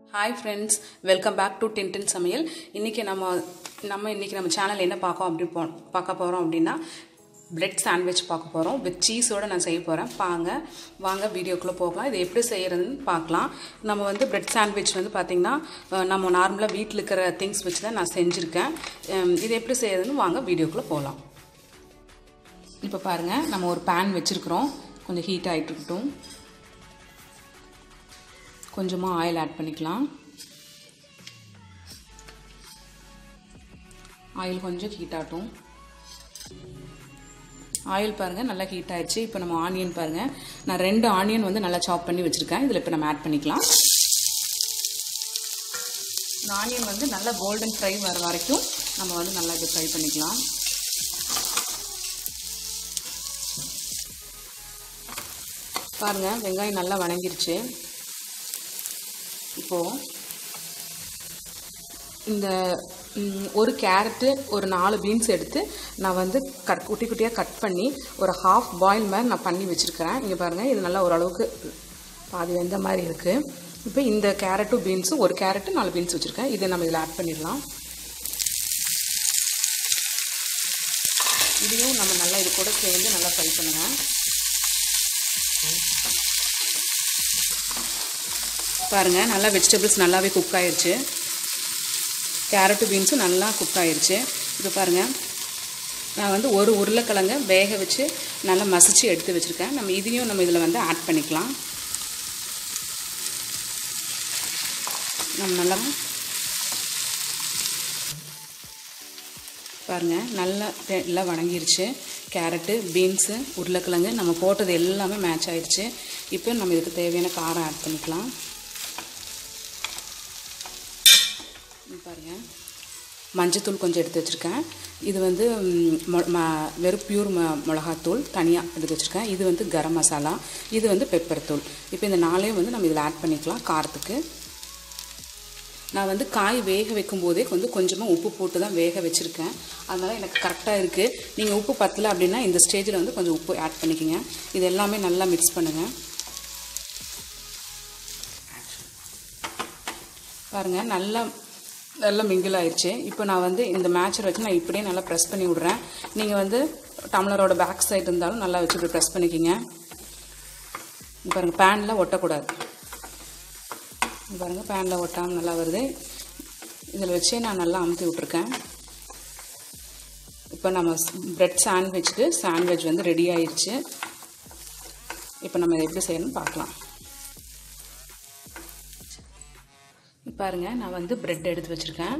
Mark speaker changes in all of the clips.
Speaker 1: hi friends welcome back to டின்டின் சமையல் இன்றைக்கி நம்ம நம்ம இன்றைக்கி நம்ம சேனல் என்ன பார்க்கோம் அப்படி போ பார்க்க போகிறோம் அப்படின்னா பிரெட் சாண்ட்விச் பார்க்க போகிறோம் வித் சீஸோடு நான் செய்ய போகிறேன் பாங்க வாங்க வீடியோக்குள்ளே போகலாம் இது எப்படி செய்கிறதுன்னு பார்க்கலாம் நம்ம வந்து பிரெட் சாண்ட்விச் வந்து பார்த்திங்கன்னா அஹ், நம்ம நார்மலாக வீட்டில் இருக்கிற திங்ஸ் வச்சு தான் நான் செஞ்சுருக்கேன் அம், இது எப்படி செய்கிறதுன்னு வாங்க வீடியோக்குள்ளே போகலாம் இப்போ பாருங்கள் நம்ம ஒரு பேன் வச்சுருக்குறோம் கொஞ்சம் ஹீட் ஆகிட்டு இருக்கட்டும் கொஞ்சமாக ஆயில் ஆட் பண்ணிக்கலாம் ஆயில் கொஞ்சம் ஹீட் ஆகட்டும் ஆயில் பாருங்கள் நல்லா ஹீட் ஆயிடுச்சு இப்போ நம்ம ஆனியன் பாருங்கள் நான் ரெண்டு ஆனியன் வந்து நல்லா சாப் பண்ணி வச்சுருக்கேன் இதில் இப்போ நம்ம ஆட் பண்ணிக்கலாம் இந்த ஆனியன் வந்து நல்லா கோல்டன் ஃப்ரை வர வரைக்கும் நம்ம வந்து நல்லா இதை ஃப்ரை பண்ணிக்கலாம் பாருங்கள் வெங்காயம் நல்லா வணங்கிருச்சு இப்போது இந்த ம், ஒரு கேரட்டு ஒரு நாலு பீன்ஸ் எடுத்து நான் வந்து கட் குட்டி குட்டியாக கட் பண்ணி ஒரு ஹாஃப் பாயில் மாதிரி நான் பண்ணி வச்சுருக்கிறேன் இங்கே பாருங்கள் இது நல்லா ஓரளவுக்கு பாதி வெந்த மாதிரி இருக்குது இப்போ இந்த கேரட்டும் பீன்ஸும் ஒரு கேரட்டு நாலு பீன்ஸ் வச்சுருக்கேன் இதை நம்ம இதில் ஆட் பண்ணிடலாம் இதையும் நம்ம நல்லா இது கூட சேர்ந்து நல்லா ஃப்ரை பண்ணுங்கள் பாருங்கள் நல்லா வெஜிடபிள்ஸ் நல்லாவே குக் ஆயிருச்சு கேரட்டு பீன்ஸும் நல்லா குக் ஆயிருச்சு இப்போ பாருங்கள் நான் வந்து ஒரு உருளைக்கிழங்க வேக வச்சு நல்லா மசிச்சு எடுத்து வச்சுருக்கேன் நம்ம இதையும் நம்ம இதில் வந்து ஆட் பண்ணிக்கலாம் நம்ம நல்லா பாருங்கள் நல்லா தெ- எல்லாம் வணங்கிருச்சு கேரட்டு பீன்ஸு உருளைக்கிழங்கு நம்ம போட்டது எல்லாமே மேட்ச் ஆயிடுச்சு இப்போ நம்ம இதுக்கு தேவையான காரம் ஆட் பண்ணிக்கலாம் இங்க பாருங்க மஞ்சத்தூள் கொஞ்சம் எடுத்து வச்சுருக்கேன் இது வந்து ம், மொ- ம- வெறும் பியூர் ம மிளகாத்தூள் தனியாக எடுத்து வச்சுருக்கேன் இது வந்து கரம் மசாலா இது வந்து பெப்பர் தூள் இப்போ இந்த நாளையும் வந்து நம்ம இதில் ஆட் பண்ணிக்கலாம் காரத்துக்கு நான் வந்து காய் வேக வைக்கும் போதே கொஞ்சம் கொஞ்சமாக உப்பு போட்டு தான் வேக வச்சுருக்கேன் அதனால் எனக்கு கரெக்டாக இருக்குது நீங்கள் உப்பு பத்தலை அப்படின்னா இந்த ஸ்டேஜில் வந்து கொஞ்சம் உப்பு ஆட் பண்ணிக்கோங்க இது எல்லாமே நல்லா மிக்ஸ் பண்ணுங்கள் பாருங்கள் நல்லா நல்லா மிங்கிள் ஆயிடுச்சு இப்போ நான் வந்து இந்த மேட்சர் வச்சு நான் இப்படியே நல்லா ப்ரெஸ் பண்ணி விட்றேன் நீங்கள் வந்து டம்ளரோட பேக் சைடு இருந்தாலும் நல்லா வச்சு இப்படி ப்ரெஸ் பண்ணிக்கிங்க இங்க பாருங்கள் பேனில் ஒட்டக்கூடாது இங்க பாருங்கள் பேனில் ஒட்டாமல் நல்லா வருது இதில் வச்சே நான் நல்லா அமுத்தி விட்ருக்கேன் இப்போ நம்ம பிரெட் சாண்ட்விச்சுக்கு சாண்ட்விச் வந்து ரெடி ஆயிடுச்சு இப்போ நம்ம இதை எப்படி செய்யணும்னு பார்க்கலாம் பாருங்க நான் வந்து பிரெட் எடுத்து வச்சுருக்கேன்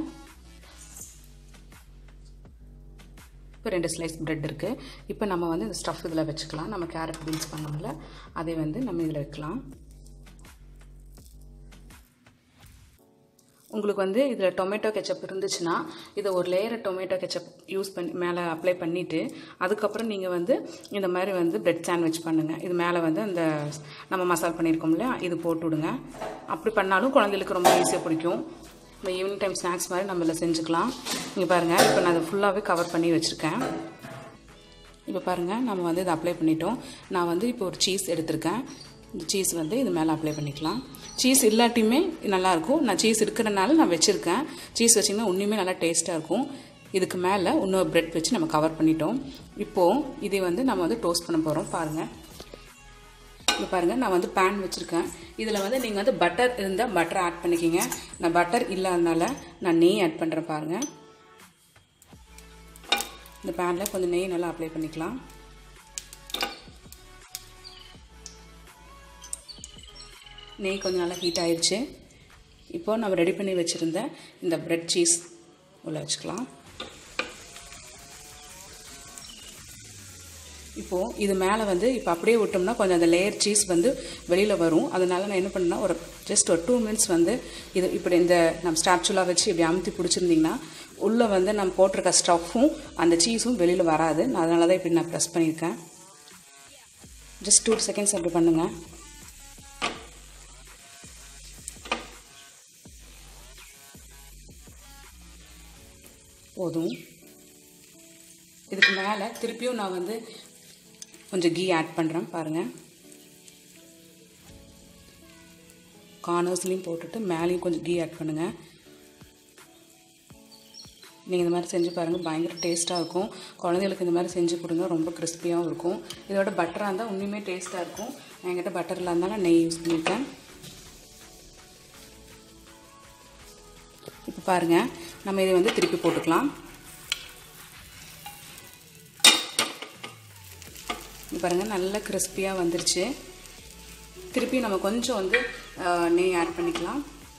Speaker 1: இப்போ ரெண்டு ஸ்லைஸ் பிரெட் இருக்குது இப்போ நம்ம வந்து இந்த ஸ்டஃப் இதில் வச்சுக்கலாம் நம்ம கேரட் பீன்ஸ் பண்ணோம்ல அதை வந்து நம்ம இதில் வைக்கலாம் உங்களுக்கு வந்து இதில் டொமேட்டோ கெச்சப் இருந்துச்சுன்னா இதை ஒரு லேயர் டொமேட்டோ கெச்சப் யூஸ் பண்ணி மேலே அப்ளை பண்ணிவிட்டு அதுக்கப்புறம் நீங்கள் வந்து இந்த மாதிரி வந்து பிரெட் சாண்ட்விச் பண்ணுங்கள் இது மேலே வந்து அந்த நம்ம மசால் பண்ணியிருக்கோம் இல்லையா இது போட்டு விடுங்க அப்படி பண்ணாலும் குழந்தைகளுக்கு ரொம்ப ஈஸியாக பிடிக்கும் இந்த ஈவினிங் டைம் ஸ்நாக்ஸ் மாதிரி நம்ம இதில் செஞ்சுக்கலாம் இங்கே பாருங்கள் இப்போ நான் அதை ஃபுல்லாகவே கவர் பண்ணி வச்சுருக்கேன் இப்போ பாருங்கள் நம்ம வந்து இதை அப்ளை பண்ணிட்டோம் நான் வந்து இப்போ ஒரு சீஸ் எடுத்திருக்கேன் இந்த சீஸ் வந்து இது மேலே அப்ளை பண்ணிக்கலாம் சீஸ் இல்லாட்டியுமே நல்லாயிருக்கும் நான் சீஸ் இருக்கிறனால நான் வச்சுருக்கேன் சீஸ் வச்சிங்கன்னா இன்னுமே நல்லா டேஸ்ட்டாக இருக்கும் இதுக்கு மேலே இன்னொரு பிரெட் வச்சு நம்ம கவர் பண்ணிட்டோம் இப்போது இதை வந்து நம்ம வந்து டோஸ்ட் பண்ண போகிறோம் பாருங்கள் இங்கே பாருங்கள் நான் வந்து பேன் வச்சுருக்கேன் இதில் வந்து நீங்கள் வந்து பட்டர் இருந்தால் பட்டர் ஆட் பண்ணிக்கிங்க நான் பட்டர் இல்லாதனால நான் நெய் ஆட் பண்ணுறேன் பாருங்கள் இந்த பேனில் கொஞ்சம் நெய் நல்லா அப்ளை பண்ணிக்கலாம் நெய் கொஞ்சம் நல்லா ஹீட் ஆயிடுச்சு இப்போது நம்ம ரெடி பண்ணி வச்சுருந்த இந்த பிரெட் சீஸ் உள்ள வச்சுக்கலாம் இப்போது இது மேலே வந்து இப்போ அப்படியே விட்டோம்னா கொஞ்சம் அந்த லேயர் சீஸ் வந்து வெளியில் வரும் அதனால நான் என்ன பண்ணேன்னா ஒரு ஜஸ்ட் ஒரு டூ மினிட்ஸ் வந்து இது இப்படி இந்த நம்ம ஸ்டாச்சுலாக வச்சு இப்படி அமுத்தி பிடிச்சிருந்திங்கன்னா உள்ளே வந்து நம்ம போட்டிருக்க ஸ்டஃப்பும் அந்த சீஸும் வெளியில் வராது நான் அதனால தான் இப்படி நான் ப்ரெஸ் பண்ணியிருக்கேன் ஜஸ்ட் டூ செகண்ட்ஸ் அப்படி பண்ணுங்கள் போதும் இதுக்கு மேலே திருப்பியும் நான் வந்து கொஞ்சம் கீ ஆட் பண்ணுறேன் பாருங்கள் கார்னர்ஸ்லேயும் போட்டுட்டு மேலேயும் கொஞ்சம் கீ ஆட் பண்ணுங்கள் நீங்கள் இந்த மாதிரி செஞ்சு பாருங்கள் பயங்கர டேஸ்ட்டாக இருக்கும் குழந்தைகளுக்கு இந்த மாதிரி செஞ்சு கொடுங்க ரொம்ப கிறிஸ்பியாகவும் இருக்கும் இதோட பட்டராக இருந்தால் இன்னுமே டேஸ்ட்டாக இருக்கும் என்கிட்ட பட்டர் இல்லாதனால நெய் யூஸ் பண்ணியிருக்கேன் இப்போ பாருங்கள் நம்ம இதை வந்து திருப்பி போட்டுக்கலாம் இப்போ பாருங்கள் நல்லா கிறிஸ்பியாக வந்துருச்சு திருப்பி நம்ம கொஞ்சம் வந்து நெய் ஆட் பண்ணிக்கலாம்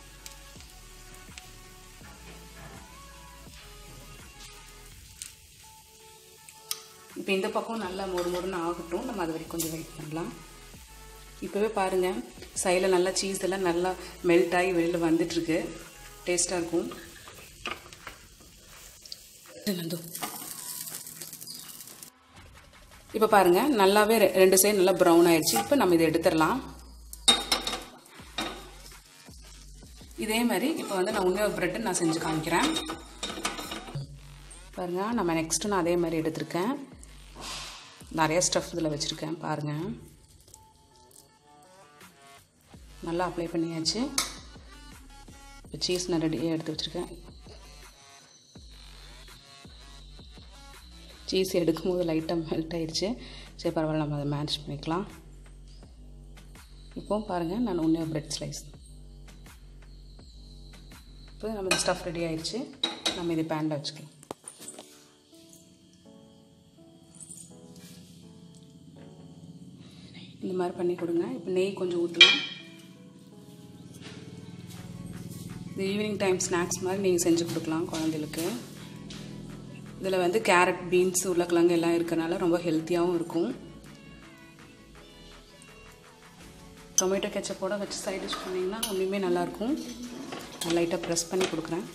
Speaker 1: இப்போ இந்த பக்கம் நல்லா மொறு மொறுன்னு ஆகட்டும் நம்ம அது வரைக்கும் கொஞ்சம் வெயிட் பண்ணலாம் இப்போவே பாருங்கள் சைடில் நல்லா சீஸ் எல்லாம் நல்லா மெல்ட் ஆகி வெளியில் வந்துட்டுருக்கு டேஸ்ட்டாக இருக்கும் நந்து இப்போ பாருங்கள் நல்லாவே ரெ- ரெண்டு சைடு நல்லா ப்ரௌன் ஆயிடுச்சு இப்போ நம்ம இதை எடுத்துடலாம் இதே மாதிரி இப்போ வந்து நான் உண்மையாக ப்ரெட்டு நான் செஞ்சு காமிக்கிறேன் பாருங்கள் நம்ம நெக்ஸ்ட்டு நான் அதே மாதிரி எடுத்திருக்கேன் நிறைய ஸ்டஃப் இதில் வச்சுருக்கேன் பாருங்கள் நல்லா அப்ளை பண்ணியாச்சு இப்போ சீஸ் நான் ரெடியாக எடுத்து வச்சுருக்கேன் சீஸ் எடுக்கும்போது லைட்டாக மெல்ட் ஆயிடுச்சு சரி பரவாயில்ல நம்ம அதை மேனேஜ் பண்ணிக்கலாம் இப்போ பாருங்கள் நான் ஒன்றே பிரெட் ஸ்லைஸ் இப்போ நம்ம இந்த ஸ்டஃப் ரெடி ஆயிடுச்சு நம்ம இது பேனில் வச்சுக்கலாம் இந்த மாதிரி பண்ணி கொடுங்க இப்போ நெய் கொஞ்சம் ஊற்றலாம் இது ஈவினிங் டைம் ஸ்நாக்ஸ் மாதிரி நீங்கள் செஞ்சு கொடுக்கலாம் குழந்தைகளுக்கு இதில் வந்து கேரட் பீன்ஸ் உருளைக்கிழங்கு எல்லாம் இருக்கறனால ரொம்ப ஹெல்த்தியாகவும் இருக்கும் டொமேட்டோ கெச்சப்போட வச்சு சைட் டிஷ் பண்ணிங்கன்னா ஒன்றுமே நல்லாயிருக்கும் நான் லைட்டாக ப்ரெஸ் பண்ணி கொடுக்குறேன்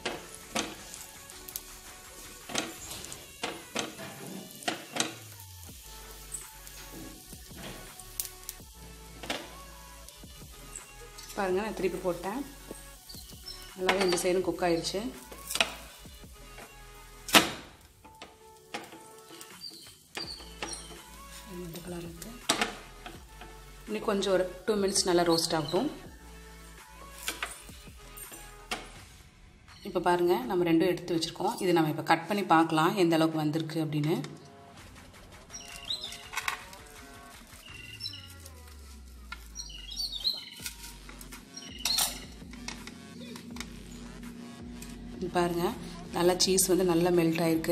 Speaker 1: பாருங்கள் நான் திருப்பி போட்டேன் நல்லாவே இந்த சைடும் குக் ஆயிடுச்சு இந்த கலர் இருக்கு இன்னும் கொஞ்சம் ஒரு டூ மினிட்ஸ் நல்லா ரோஸ்ட் ஆகட்டும் இப்போ பாருங்கள் நம்ம ரெண்டும் எடுத்து வச்சுருக்கோம் இது நம்ம இப்போ கட் பண்ணி பார்க்கலாம் எந்த அளவுக்கு வந்திருக்கு அப்படின்னு இது பாருங்கள் நல்லா சீஸ் வந்து நல்லா மெல்ட் ஆயிருக்கு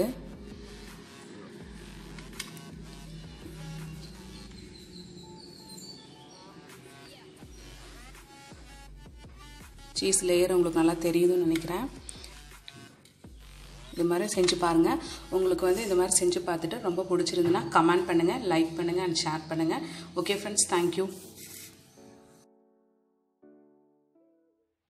Speaker 1: சீஸ் லேயர் உங்களுக்கு நல்லா தெரியுதுன்னு நினைக்கிறேன் இது மாதிரி செஞ்சு பாருங்கள் உங்களுக்கு வந்து இந்த மாதிரி செஞ்சு பார்த்துட்டு ரொம்ப பிடிச்சிருந்துன்னா கமெண்ட் பண்ணுங்கள் லைக் பண்ணுங்கள் அண்ட் ஷேர் பண்ணுங்கள் ஓகே ஃப்ரெண்ட்ஸ் தேங்க்யூ